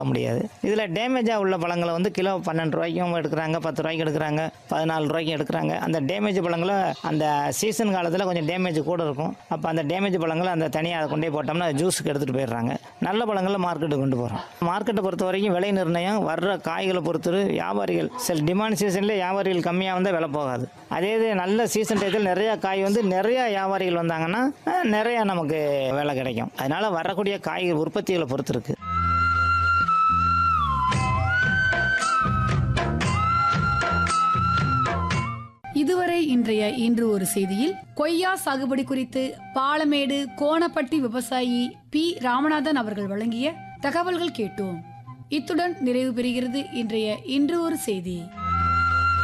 முடியாது இதில் டேமேஜாக உள்ள பழங்களை வந்து கிலோ பன்னெண்டு ரூபாய்க்கும் எடுக்கிறாங்க பத்து ரூபாய்க்கு எடுக்கிறாங்க பதினாலு ரூபாய்க்கும் எடுக்கிறாங்க அந்த டேமேஜ் பழங்களை அந்த சீசன் காலத்தில் கொஞ்சம் டேமேஜ் கூட இருக்கும் அப்போ அந்த டேமேஜ் பழங்களை அந்த தனியாக அதை கொண்டே போட்டோம்னா அது ஜூஸுக்கு எடுத்துகிட்டு போயிடுறாங்க நல்ல பழங்களை மார்க்கெட்டுக்கு கொண்டு போகிறோம் மார்க்கெட்டை பொறுத்த வரைக்கும் விலை நிர்ணயம் வர்ற காய்களை பொறுத்து வியாபாரிகள் சில டிமாண்ட் சீசனில் வியாபாரிகள் கம்மியாக வந்தால் விலை போகாது அதே இது நல்ல சீசன் டயத்தில் நிறையா காய் வந்து நிறையா வியாபாரிகள் வந்தாங்கன்னா அஹ், நிறையா நமக்கு விலை கிடைக்கும் அதனால் வரக்கூடிய காய்கறி உற்பத்திகளை பொறுத்து இருக்குது இதுவரை இன்றைய இன்று ஒரு செய்தியில் கொய்யா சாகுபடி குறித்து பாலமேடு கோணப்பட்டி விவசாயி பி ராமநாதன் அவர்கள் வழங்கிய தகவல்கள் கேட்டோம் இத்துடன் நிறைவு பெறுகிறது இன்றைய இன்று ஒரு செய்தி